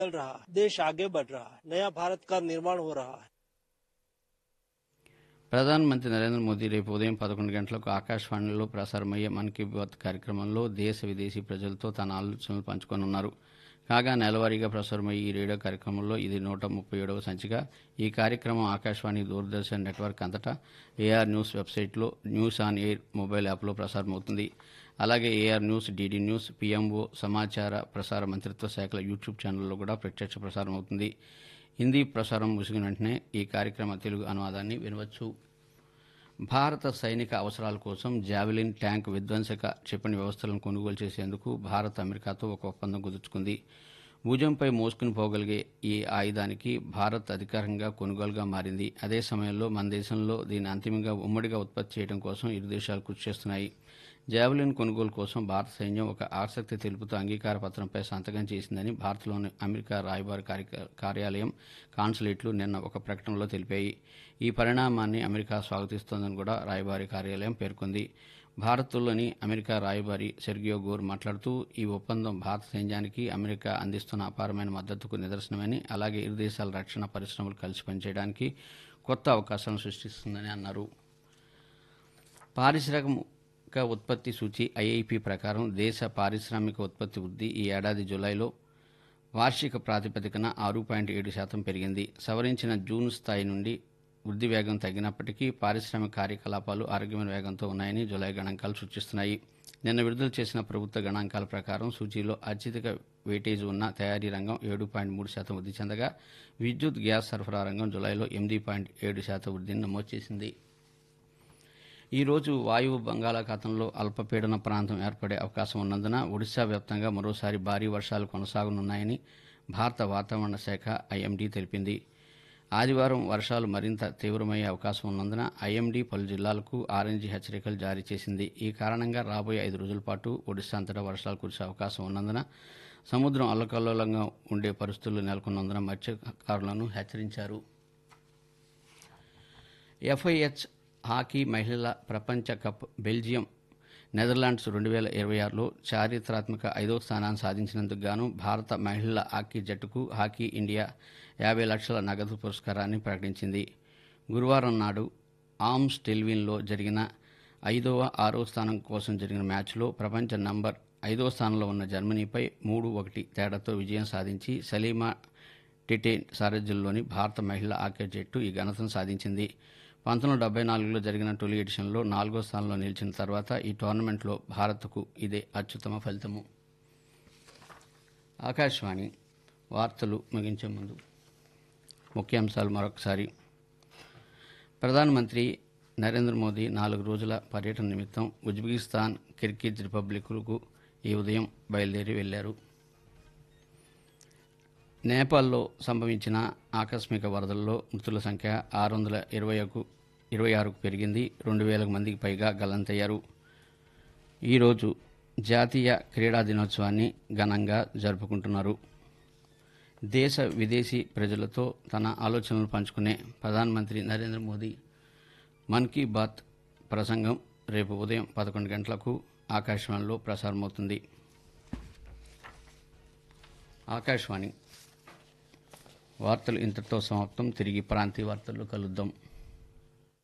चल रहा है देश आगे बढ़ रहा है नया भारत का निर्माण हो रहा है ప్రధానమంత్రి నరేంద్ర మోదీ రేపు ఉదయం పదకొండు గంటలకు ఆకాశవాణిలో ప్రసారమయ్యే మన్ కీ బాత్ కార్యక్రమంలో దేశ విదేశీ ప్రజలతో తన ఆలోచనలు పంచుకోనున్నారు కాగా నెలవారీగా ప్రసారమయ్యే ఈ రేడియో కార్యక్రమంలో ఇది నూట ముప్పై ఏడవ సంచిక ఈ కార్యక్రమం ఆకాశవాణి దూరదర్శన్ నెట్వర్క్ అంతటా ఏఆర్ న్యూస్ వెబ్సైట్లో న్యూస్ ఆన్ ఎయిర్ మొబైల్ యాప్లో ప్రసారమవుతుంది అలాగే AR news DD news PMO సమాచార ప్రసార మంత్రిత్వ శాఖల యూట్యూబ్ ఛానల్లో కూడా ప్రత్యక్ష ప్రసారం అవుతుంది హిందీ ప్రసారం ముగిసిన వెంటనే ఈ కార్యక్రమ తెలుగు అనువాదాన్ని వినవచ్చు భారత సైనిక అవసరాల కోసం జావెలిన్ ట్యాంక్ విధ్వంసక క్షిపణి వ్యవస్థలను కొనుగోలు చేసేందుకు భారత్ అమెరికాతో ఒక ఒప్పందం కుదుర్చుకుంది భుజంపై మోసుకుని పోగలిగే ఈ ఆయుధానికి భారత్ అధికారికంగా కొనుగోలుగా మారింది అదే సమయంలో మన దేశంలో దీన్ని అంతిమంగా ఉమ్మడిగా ఉత్పత్తి చేయడం కోసం ఇరు దేశాలు కృషి చేస్తున్నాయి జావెలిన్ కొనుగోలు కోసం భారత సైన్యం ఒక ఆసక్తి తెలుపుతూ అంగీకార పత్రంపై సంతకం చేసిందని భారత్లోని అమెరికా రాయబారి కార్య- కార్యాలయం కాన్సులేట్లు నిన్న ఒక ప్రకటనలో తెలిపాయి ఈ పరిణామాన్ని అమెరికా స్వాగతిస్తోందని కూడా రాయబారి కార్యాలయం పేర్కొంది భారత్లోని అమెరికా రాయబారి సెర్గియో గోర్ మాట్లాడుతూ ఈ ఒప్పందం భారత సైన్యానికి అమెరికా అందిస్తున్న అపారమైన మద్దతుకు నిదర్శనమని అలాగే ఇరు దేశాల రక్షణ పరిశ్రమలు కలిసి పనిచేయడానికి కొత్త అవకాశాలను సృష్టిస్తుందని అన్నారు పారిశ్రామిక ఉత్పత్తి సూచి ఐఐపి ప్రకారం దేశ పారిశ్రామిక ఉత్పత్తి వృద్ధి ఈ ఏడాది జూలైలో వార్షిక ప్రాతిపదికన ఆరు పాయింట్ ఏడు శాతం పెరిగింది సవరించిన జూన్ స్థాయి నుండి వృద్ధి వేగం తగ్గినప్పటికీ పారిశ్రామిక కార్యకలాపాలు ఆరోగ్యమైన వేగంతో ఉన్నాయని జూలై గణాంకాలు సూచిస్తున్నాయి నిన్న విడుదల చేసిన ప్రభుత్వ గణాంకాల ప్రకారం సూచీలో అత్యధిక వెయిటేజ్ ఉన్న తయారీ రంగం ఏడు పాయింట్ మూడు శాతం వృద్ధి చెందగా విద్యుత్ గ్యాస్ సరఫరా రంగం జూలైలో ఎనిమిది పాయింట్ ఏడు శాతం వృద్ధిని నమోదు చేసింది ఈ రోజు వాయువు బంగాళాఖాతంలో అల్పపీడన ప్రాంతం ఏర్పడే అవకాశం ఉన్నందున ఒడిశా వ్యాప్తంగా మరోసారి భారీ వర్షాలు కొనసాగనున్నాయని భారత వాతావరణ శాఖ ఐఎండీ తెలిపింది ఆదివారం వర్షాలు మరింత తీవ్రమయ్యే అవకాశం ఉన్నందున ఐఎండీ పలు జిల్లాలకు ఆరెంజ్ హెచ్చరికలు జారీ చేసింది ఈ కారణంగా రాబోయే ఐదు రోజుల పాటు ఒడిశా అంతటా వర్షాలు కురిసే అవకాశం ఉన్నందున సముద్రం అల్లకల్లోలంగా ఉండే పరిస్థితులు నెలకొన్నందున మత్స్యకారులను హెచ్చరించారు ఎఫ్ఐహెచ్ హాకీ మహిళల ప్రపంచ కప్ బెల్జియం నెదర్లాండ్స్ రెండు వేల ఇరవై ఆరులో చారిత్రాత్మక ఐదో స్థానాన్ని సాధించినందుకు గాను భారత మహిళల హాకీ జట్టుకు హాకీ ఇండియా యాభై లక్షల నగదు పురస్కారాన్ని ప్రకటించింది గురువారం నాడు ఆర్మ్స్ టెల్విన్లో జరిగిన ఐదవ ఆరో స్థానం కోసం జరిగిన మ్యాచ్లో ప్రపంచ నంబర్ ఐదో స్థానంలో ఉన్న జర్మనీపై మూడు ఒకటి తేడాతో విజయం సాధించి సలీమా టిటేన్ సారథ్యంలోని భారత మహిళా హాకీ జట్టు ఈ ఘనతను సాధించింది పంతొమ్మిది వందల డెబ్బై నాలుగులో జరిగిన తొలి ఎడిషన్లో నాలుగో స్థానంలో నిలిచిన తర్వాత ఈ టోర్నమెంట్లో భారత్కు ఇదే అత్యుత్తమ ఫలితము ఆకాశవాణి వార్తలు ముగించే ముందు ముఖ్యాంశాలు మరొకసారి ప్రధానమంత్రి నరేంద్ర మోదీ నాలుగు రోజుల పర్యటన నిమిత్తం ఉజ్బెకిస్తాన్ కిర్గిజ్ రిపబ్లిక్లకు ఈ ఉదయం బయలుదేరి వెళ్లారు నేపాల్లో సంభవించిన ఆకస్మిక వరదల్లో మృతుల సంఖ్య ఆరు వందల ఇరవైకు ఇరవై ఆరుకు పెరిగింది రెండు వేల మందికి పైగా గల్లంతయ్యారు ఈరోజు జాతీయ క్రీడా దినోత్సవాన్ని ఘనంగా జరుపుకుంటున్నారు దేశ విదేశీ ప్రజలతో తన ఆలోచనలు పంచుకునే ప్రధానమంత్రి నరేంద్ర మోదీ మన్ కీ బాత్ ప్రసంగం రేపు ఉదయం పదకొండు గంటలకు ఆకాశవాణిలో ప్రసారమవుతుంది ఆకాశవాణి వార్తలు ఇంతటితో సమాప్తం తిరిగి ప్రాంతీయ వార్తల్లో కలుద్దాం